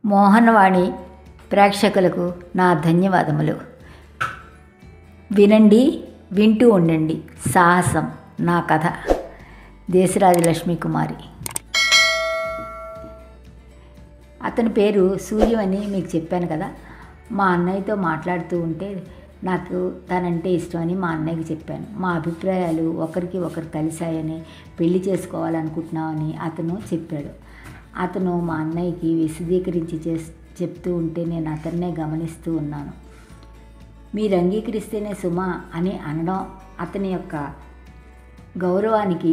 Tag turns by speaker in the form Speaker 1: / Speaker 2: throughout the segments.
Speaker 1: మోహనవాణి ప్రేక్షకులకు నా ధన్యవాదములు వినండి వింటూ ఉండండి సాహసం నా కథ దేశరాజు లక్ష్మీ కుమారి అతని పేరు సూర్యం అని మీకు చెప్పాను కదా మా అన్నయ్యతో మాట్లాడుతూ ఉంటే నాకు తనంటే ఇష్టమని మా అన్నయ్యకి చెప్పాను మా అభిప్రాయాలు ఒకరికి ఒకరు కలిశాయని పెళ్లి చేసుకోవాలనుకుంటున్నామని అతను చెప్పాడు అతను మా అన్నయ్యకి విశదీకరించి చేస్ చెప్తూ ఉంటే నేను అతన్నే గమనిస్తూ ఉన్నాను మీరు అంగీకరిస్తేనే సుమ అని అనడం అతని యొక్క గౌరవానికి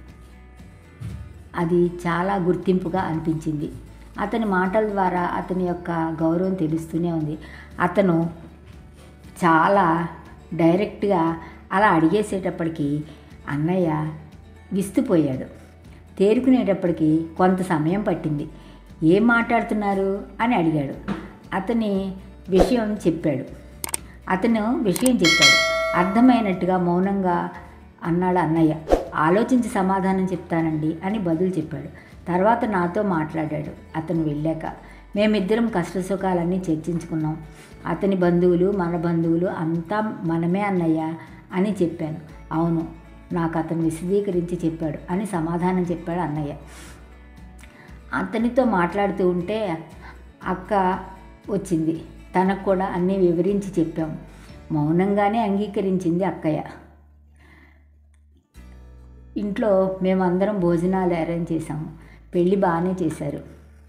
Speaker 1: అది చాలా గుర్తింపుగా అనిపించింది అతని మాటల ద్వారా అతని యొక్క గౌరవం తెలుస్తూనే ఉంది అతను చాలా డైరెక్ట్గా అలా అడిగేసేటప్పటికి అన్నయ్య విస్తుపోయాడు తేరుకునేటప్పటికి కొంత సమయం పట్టింది ఏం మాట్లాడుతున్నారు అని అడిగాడు అతని విషయం చెప్పాడు అతను విషయం చెప్పాడు అర్థమైనట్టుగా మౌనంగా అన్నాడు అన్నయ్య ఆలోచించి సమాధానం చెప్తానండి అని బదులు చెప్పాడు తర్వాత నాతో మాట్లాడాడు అతను వెళ్ళాక మేమిద్దరం కష్టసుఖాలన్నీ చర్చించుకున్నాం అతని బంధువులు మన బంధువులు అంతా మనమే అన్నయ్య అని చెప్పాను అవును నాకు అతను విశదీకరించి చెప్పాడు అని సమాధానం చెప్పాడు అన్నయ్య అతనితో మాట్లాడుతూ ఉంటే అక్క వచ్చింది తనకు కూడా అన్నీ వివరించి చెప్పాం మౌనంగానే అంగీకరించింది అక్కయ్య ఇంట్లో మేమందరం భోజనాలు అరేంజ్ చేసాము పెళ్ళి బాగానే చేశారు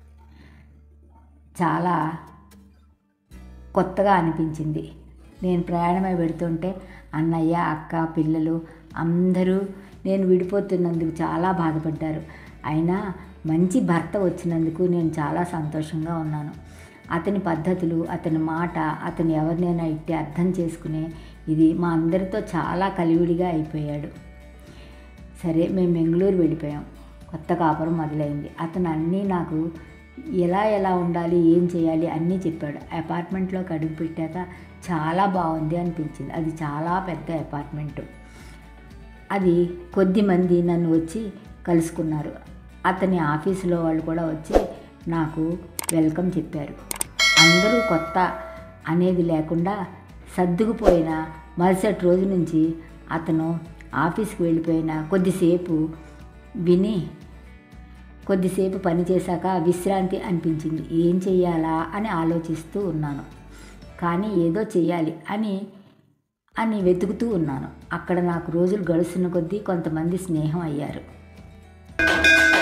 Speaker 1: చాలా కొత్తగా అనిపించింది నేను ప్రయాణమై పెడుతుంటే అన్నయ్య అక్క పిల్లలు అందరూ నేను విడిపోతున్నందుకు చాలా బాధపడ్డారు అయినా మంచి భర్త వచ్చినందుకు నేను చాలా సంతోషంగా ఉన్నాను అతని పద్ధతులు అతని మాట అతను ఎవరినైనా ఇట్టి అర్థం చేసుకునే ఇది మా అందరితో చాలా కలివిడిగా అయిపోయాడు సరే మేము బెంగళూరు వెళ్ళిపోయాం కొత్త కాపురం మొదలైంది అతను అన్నీ నాకు ఎలా ఎలా ఉండాలి ఏం చేయాలి అన్నీ చెప్పాడు అపార్ట్మెంట్లోకి అడుగు పెట్టాక చాలా బాగుంది అనిపించింది అది చాలా పెద్ద అపార్ట్మెంటు అది కొద్ది మంది నన్ను వచ్చి కలుసుకున్నారు అతని ఆఫీసులో వాళ్ళు కూడా వచ్చి నాకు వెల్కమ్ చెప్పారు అందరూ కొత్త అనేది లేకుండా సర్దుకుపోయిన మరుసటి రోజు నుంచి అతను ఆఫీస్కి వెళ్ళిపోయిన కొద్దిసేపు విని కొద్దిసేపు పని చేశాక విశ్రాంతి అనిపించింది ఏం చెయ్యాలా అని ఆలోచిస్తూ ఉన్నాను కానీ ఏదో చెయ్యాలి అని అని వెతుకుతూ ఉన్నాను అక్కడ నాకు రోజులు గడుస్తున్న కొద్దీ కొంతమంది స్నేహం అయ్యారు